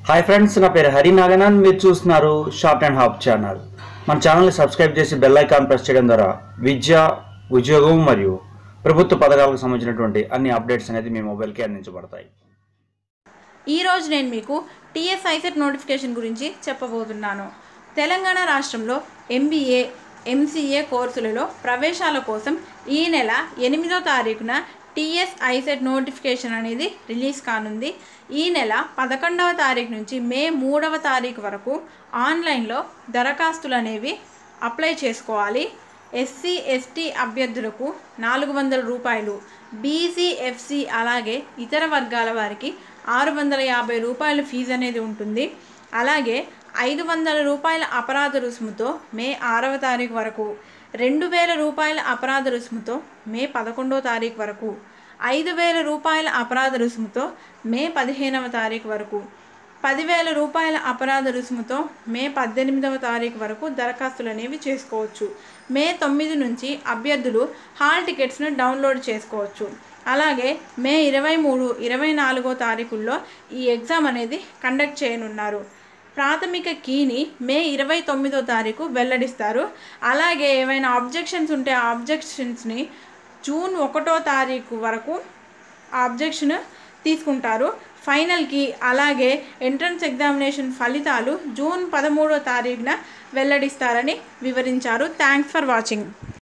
hi friends నా పేరు హరి నాగనాథ్ మీరు చూస్తున్నారు షార్ట్ అండ్ హాప్ ఛానల్ మన ఛానల్ని సబ్స్క్రైబ్ చేసి బెల్ ఐకాన్ ప్రెస్ చేయడం ద్వారా విద్య ఉద్యోగం మరియు ప్రభుత్వ పథకాలకు సంబంధించినటువంటి అన్ని అప్డేట్స్ అనేది మీ మొబైల్కి అందించబడతాయి ఈరోజు నేను మీకు టీఎస్ ఐసెట్ నోటిఫికేషన్ గురించి చెప్పబోతున్నాను తెలంగాణ రాష్ట్రంలో ఎంబీఏ ఎంసీఏ కోర్సులలో ప్రవేశాల కోసం ఈ నెల ఎనిమిదో తారీఖున టీఎస్ ఐసెట్ నోటిఫికేషన్ అనేది రిలీజ్ కానుంది ఈ నెల పదకొండవ తారీఖు నుంచి మే మూడవ తారీఖు వరకు ఆన్లైన్లో దరఖాస్తులు అనేవి అప్లై చేసుకోవాలి ఎస్సీ ఎస్టీ అభ్యర్థులకు నాలుగు వందల రూపాయలు బీసీ ఎఫ్సి అలాగే ఇతర వర్గాల వారికి ఆరు వందల యాభై రూపాయల ఫీజు అనేది ఉంటుంది అలాగే ఐదు వందల రూపాయల అపరాధ రుసుముతో మే ఆరవ తారీఖు వరకు రెండు వేల రూపాయల అపరాధ రుసుముతో మే పదకొండవ తారీఖు వరకు ఐదు వేల రూపాయల అపరాధ రుసుముతో మే పదిహేనవ తారీఖు వరకు పదివేల రూపాయల అపరాధ రుసుముతో మే పద్దెనిమిదవ తారీఖు వరకు దరఖాస్తులు అనేవి చేసుకోవచ్చు మే తొమ్మిది నుంచి అభ్యర్థులు హాల్ టికెట్స్ను డౌన్లోడ్ చేసుకోవచ్చు అలాగే మే ఇరవై మూడు ఇరవై నాలుగో తారీఖుల్లో ఈ ఎగ్జామ్ అనేది కండక్ట్ చేయనున్నారు ప్రాథమిక కీని మే ఇరవై తొమ్మిదో తారీఖు వెల్లడిస్తారు అలాగే ఏవైనా ఆబ్జెక్షన్స్ ఉంటే ఆ ఆబ్జెక్షన్స్ని జూన్ ఒకటో తారీఖు వరకు ఆ అబ్జెక్షన్ తీసుకుంటారు ఫైనల్కి అలాగే ఎంట్రన్స్ ఎగ్జామినేషన్ ఫలితాలు జూన్ పదమూడో తారీఖున వెల్లడిస్తారని వివరించారు థ్యాంక్స్ ఫర్ వాచింగ్